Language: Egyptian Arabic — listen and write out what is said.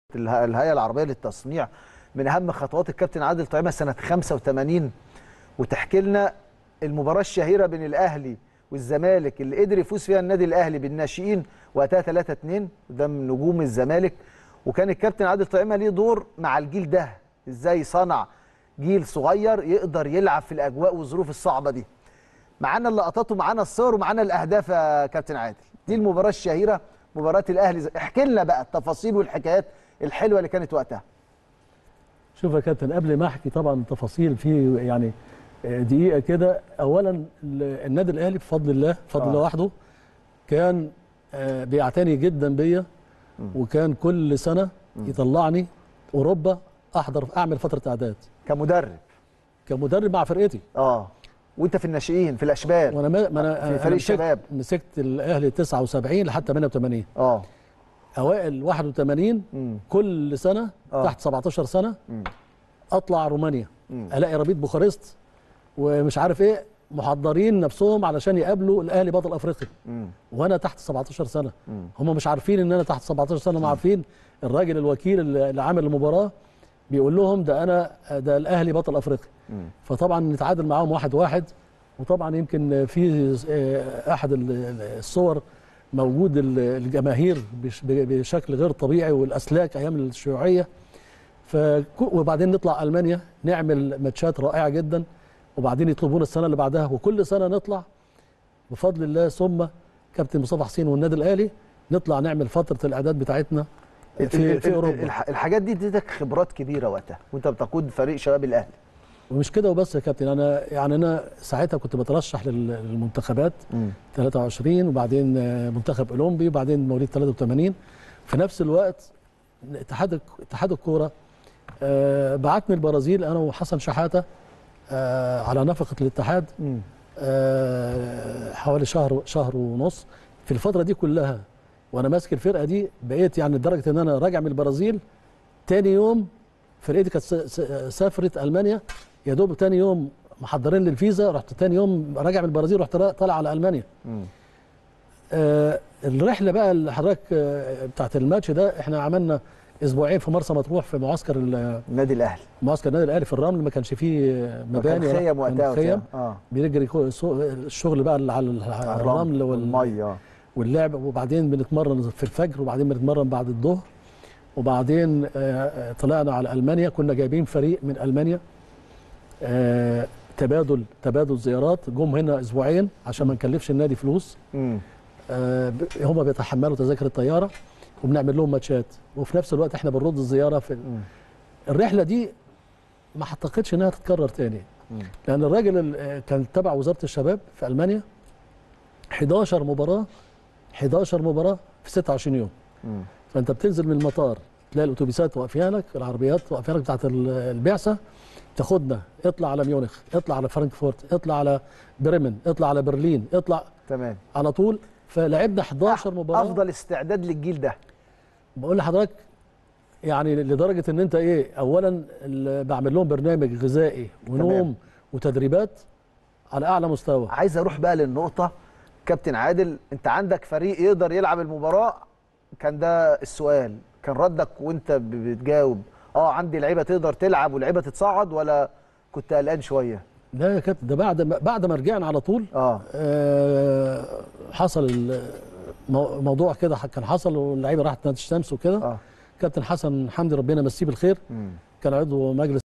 اله- الهيئه العربيه للتصنيع من اهم خطوات الكابتن عادل طعيمه سنه 85 وتحكي لنا المباراه الشهيره بين الاهلي والزمالك اللي قدر يفوز فيها النادي الاهلي بالناشئين وقتها 3 2 قدام نجوم الزمالك وكان الكابتن عادل طعيمه ليه دور مع الجيل ده ازاي صنع جيل صغير يقدر يلعب في الاجواء والظروف الصعبه دي معانا اللقطات ومعانا الصور ومعانا الاهداف يا كابتن عادل دي المباراه الشهيره مباراه الاهلي احكي لنا بقى التفاصيل والحكايات الحلوه اللي كانت وقتها شوف يا كابتن قبل ما احكي طبعا تفاصيل في يعني دقيقه كده اولا ال- النادي الاهلي بفضل الله بفضل آه. الله وحده كان آه، بيعتني جدا بيا وكان كل سنه يطلعني اوروبا احضر اعمل فتره اعداد كمدرب كمدرب مع فرقتي اه وانت في الناشئين في الاشبال وانا ما ما انا في أنا فريق مسكت- شباب. مسكت الاهلي 79 لحد 88 اه اوائل 81 مم. كل سنه آه. تحت 17 سنه مم. اطلع رومانيا مم. الاقي ربيط بوخارست ومش عارف ايه محضرين نفسهم علشان يقابلوا الاهلي بطل افريقيا مم. وانا تحت 17 سنه مم. هم مش عارفين ان انا تحت 17 سنه هم عارفين الراجل الوكيل اللي اللي عامل المباراه بيقول لهم ده انا ده الاهلي بطل افريقيا مم. فطبعا نتعادل معاهم واحد واحد وطبعا يمكن في آه، احد ال- ال- الصور موجود ال- الجماهير بش- بشكل غير طبيعي والاسلاك ايام الشيوعيه فكو- وبعدين نطلع المانيا نعمل ماتشات رائعه جدا وبعدين يطلبونا السنه اللي بعدها وكل سنه نطلع بفضل الله ثم كابتن مصطفى حسين والنادي الاهلي نطلع نعمل فتره الاعداد بتاعتنا ال- في ال- في ال- اوروبا الح- الحاجات دي اديتك خبرات كبيره وقتها وانت بتقود فريق شباب الاهلي ومش كده وبس يا كابتن انا يعني انا ساعتها كنت بترشح لل- للمنتخبات 23 وبعدين آه، منتخب اولمبي وبعدين مواليد 83 في نفس الوقت اتحاد اتحاد الكوره آه، بعتني البرازيل انا وحسن شحاته آه، على نفقه الاتحاد مم. آه، حوالي شهر شهر ونص في الفتره دي كلها وانا ماسك الفرقه دي بقيت يعني لدرجه ان انا راجع من البرازيل تاني يوم فرقتي كانت س- س- سافرت المانيا يا دوب تاني يوم محضرين لي الفيزا رحت تاني يوم راجع من البرازيل رحت را- طالع على المانيا مم. آه الرحله بقى اللي حضرتك آه بتاعت الماتش ده احنا عملنا اسبوعين في مرسى مطروح في معسكر ال- النادي الاهلي معسكر النادي الاهلي في الرمل ما كانش فيه مباني كان ولا- خيم كان وقتها خيم وبتاع. اه بيجري كو- سو- الشغل بقى اللي على ال- على الرمل وال... والميه آه. واللعب وبعدين بنتمرن في الفجر وبعدين بنتمرن بعد الظهر وبعدين آه، آه، طلعنا على المانيا كنا جايبين فريق من المانيا آه، تبادل تبادل زيارات جم هنا اسبوعين عشان ما نكلفش النادي فلوس مم. آه، ب- هم بيتحملوا تذاكر الطياره وبنعمل لهم ماتشات وفي نفس الوقت احنا بنرد الزياره في مم. الرحله دي ما اعتقدش انها تتكرر تاني مم. لان الراجل ال- آه، كان تبع وزاره الشباب في المانيا 11 مباراه 11 مباراه في 26 يوم مم. فانت بتنزل من المطار تلاقي الاتوبيسات واقفه لك العربيات واقفه لك بتاعت ال- البعثه تاخدنا اطلع على ميونخ اطلع على فرانكفورت اطلع على بريمن اطلع على برلين اطلع تمام على طول فلعبنا 11 مباراه افضل استعداد للجيل ده بقول لحضرتك يعني لدرجه ان انت ايه اولا ال- بعمل لهم برنامج غذائي ونوم تمام. وتدريبات على اعلى مستوى عايز اروح بقى للنقطه كابتن عادل انت عندك فريق يقدر يلعب المباراه كان ده السؤال كان ردك وانت ب- بتجاوب اه عندي لعيبه تقدر تلعب ولعيبه تتصعد ولا كنت قلقان شويه لا يا كابتن ده بعد ما بعد ما رجعنا على طول اه آه، حصل ال- مو- موضوع كده كان حصل واللعيبه راحت نادي الشمس وكده اه كابتن حسن حمدي ربنا يمسيه بالخير مم. كان عضو مجلس